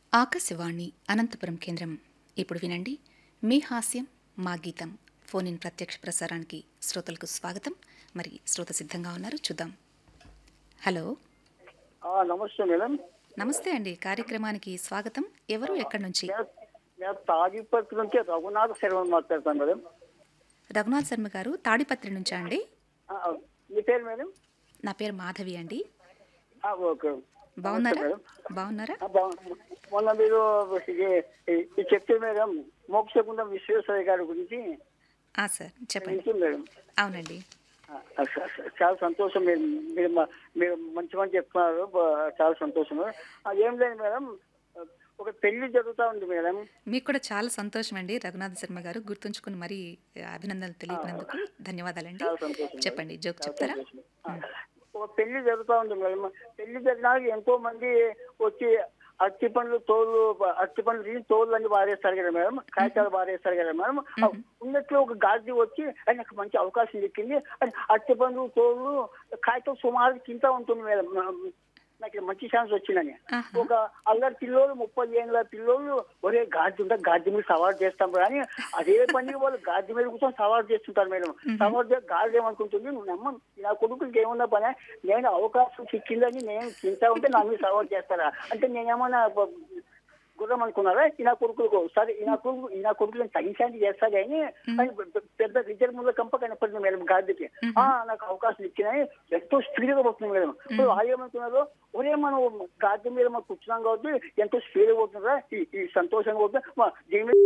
ఆకాశవాణి అనంతపురం కేంద్రం ఇప్పుడు వినండి మీ హాస్యం మా గీతం ఫోన్ ఇన్ ప్రత్యక్ష ప్రసారానికి శ్రోతలకు స్వాగతం మరి శ్రోత సిద్ధంగా ఉన్నారు చూద్దాం హలో ఆ, నమస్తే మేడం నమస్తే అండి కార్యక్రమానికి స్వాగతం ఎవరు ఎక్కడి నుంచి నేను నేను తాగిపత్రి నుంచి రఘునాథ శర్మ మాట్లాడతాను మేడం రఘునాథ్ శర్మ గారు తాడిపత్రి నుంచా అండి ఆ, మీ పేరు మేడం నా పేరు మాధవి అండి ఆ, ఓకే బాగున్నారా మేడం. బాగున్నారా ఆ, బాగు- మొన్న మీరు ఇది ఇది చెప్తే మేడం మోక్షగుండం విశ్వేశ్వరయ్య గారి గురించి ఆ సార్ చెప్పండి గురించి మేడం అవునండి ఆ, ఆ, స- స- చాలా సంతోషం మీరు మీరు మా- మీరు మంచి మంచి చెప్తున్నారు బా- చాలా సంతోషం ఆ, ఏం లేదు మేడం ఒక పెళ్లి జరుగుతూ ఉంది మేడం మీకు కూడా చాలా సంతోషం అండి రఘునాథ్ శర్మ గారు గుర్తుంచుకుని మరీ అభినందనలు తెలిపినందుకు ధన్యవాదాలండి చాలా సంతోషం చెప్పండి జోక్ చెప్తారా ఆ, ఒక పెళ్లి జరుగుతూ ఉంది మేడం పెళ్లి జరిగినాక ఎంతో మంది వచ్చి అరటి పండ్లు తోలు అరటి పండ్లు తీసి తోలు అన్ని పారేస్తారు కదా మేడం కాగితాలు పారేస్తారు కదా మేడం ఆ ఉన్నట్లు ఒక గాజీ వచ్చి అది నాకు మంచి అవకాశం దక్కింది అది అరటి పండ్లు తోలు కాగితం సుమారు కింద ఉంటుంది మేడం నాకు మంచి ఛాన్స్ వచ్చిందని ఆహా. ఒక అల్లరి పిల్లోలు ముప్పై ఏళ్ళ పిల్లోళ్ళు ఒరే గాజు ఉంటే గాజు మీద సవారు చేస్తాం కానీ అదే పని వాళ్ళు గాజు మీద కూర్చొని సవారు చేస్తుంటారు మేడం సవారు చేసి గాజు ఏమనుకుంటుంది నువ్వు నమ్మ నా కొడుకుకి ఏమున్నా పని నేను అవకాశం చిక్కిందని నేను తింటా ఉంటే నా మీద సవారు చేస్తారా అంటే నేనేమన్నా బ- గుర్రం అనుకున్నారా ఈ నా కొడుకులకు సరే ఈ నా కొడుకు ఈ నా కొడుకులు తగ్గించానికి చేస్తా కానీ అని పెద్ద- పెద్ద రిజర్వ్ ముందు కంప కనపడింది మేడం గాడికి ఆ నాకు అవకాశం ఇచ్చినాయి ఎంతో స్పీడ్గా పోతుంది మేడం ఇప్పుడు వాళ్ళు ఏమనుకున్నారు ఒరే మనం గాడి మీద మనం కూర్చున్నాం కాబట్టి ఎంతో స్పీడ్గా పోతుందా ఈ ఈ సంతోషంగా పోతుంది మా దీని మీద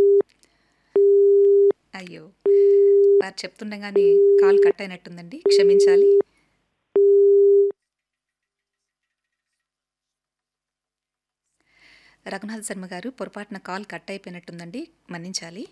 అయ్యో వారు చెప్తుండగానే కాల్ కట్ అయినట్టుందండి క్షమించాలి రఘునాథ్ శర్మ గారు పొరపాటున కాల్ కట్ అయిపోయినట్టుందండి మన్నించాలి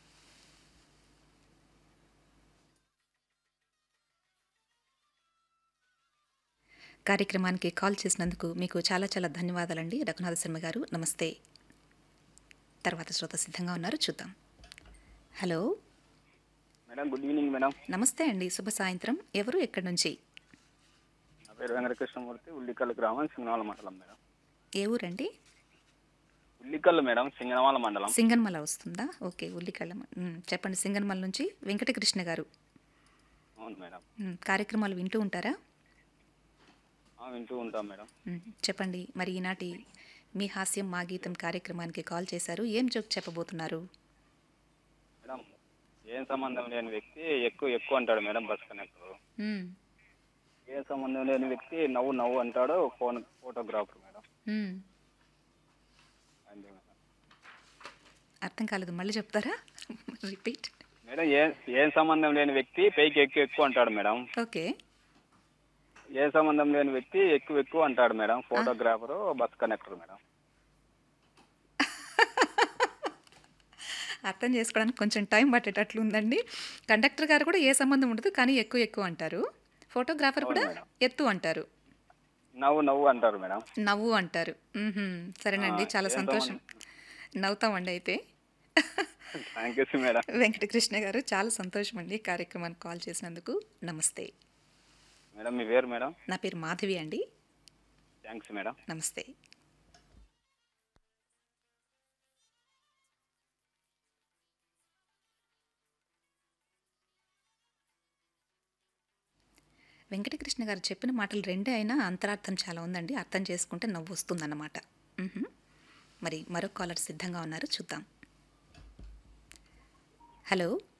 కార్యక్రమానికి కాల్ చేసినందుకు మీకు చాలా చాలా ధన్యవాదాలండి రఘునాథ శర్మ గారు నమస్తే తర్వాత శ్రోత సిద్ధంగా ఉన్నారు చూద్దాం hello madam good evening madam నమస్తే అండి శుభ సాయంత్రం ఎవరు ఎక్కడి నుంచి నా పేరు వెంకటకృష్ణమూర్తి ఉల్లికల్లు గ్రామం సింగనవాల మండలం మేడం ఏ ఊరండి ఉల్లికల్లు మేడం సింగనవాల మండలం సింగన్మల వస్తుందా ఓకే ఉల్లికళ్ళ మ్, చెప్పండి సింగన్మల నుంచి వెంకటకృష్ణ గారు అవును మేడం మ్, కార్యక్రమాలు వింటూ ఉంటారా ఆ, వింటూ ఉంటాం మేడం మ్, చెప్పండి మరి ఈనాటి మీ హాస్యం మా గీతం కార్యక్రమానికి కాల్ చేశారు ఏం జోక్ చెప్పబోతున్నారు మేడం ఏం సంబంధం లేని వ్యక్తి ఎక్కువ ఎక్కువ అంటాడు మేడం బస్ కనెక్టర్ మ్, ఏ సంబంధం లేని వ్యక్తి నవ్వు నవ్వు అంటాడు ఫోన్ ఫోటోగ్రాఫర్ మేడం మ్, అంతే మేడం అర్థం కాలేదు మళ్ళీ చెప్తారా రిపీట్ మేడం ఏ ఏం సంబంధం లేని వ్యక్తి పైకి ఎక్కువ ఎక్కువ అంటాడు మేడం ఓకే ఏ సంబంధం లేని వ్యక్తి ఎక్కువ ఎక్కువ అంటాడు madam photographer bus connector madam అర్థం చేసుకోవడానికి కొంచెం టైం పట్టేటట్లు ఉందండి కండక్టర్ గారు కూడా ఏ సంబంధం ఉండదు కానీ ఎక్కువ ఎక్కువ అంటారు ఫోటోగ్రాఫర్ కూడా అవును మేడం. ఎత్తు అంటారు నవ్వు నవ్వు అంటారు మేడం నవ్వు అంటారు మ్మ్హ్మ్. సరేనండి ఆ, చాలా ఏం సంతోషం నవ్వుతామండి అయితే థ్యాంక్ యూ మేడం వెంకటకృష్ణ గారు చాలా సంతోషం అండి కార్యక్రమానికి కాల్ చేసినందుకు నమస్తే మేడం మీ పేరు మేడం నా పేరు మాధవి అండి థ్యాంక్స్ మేడం నమస్తే వెంకటకృష్ణ గారు చెప్పిన మాటలు రెండే అయినా అంతరార్థం చాలా ఉందండి అర్థం చేసుకుంటే నవ్వు వస్తుందన్నమాట మ్హూ. మరి మరో కాలర్ సిద్ధంగా ఉన్నారు చూద్దాం హలో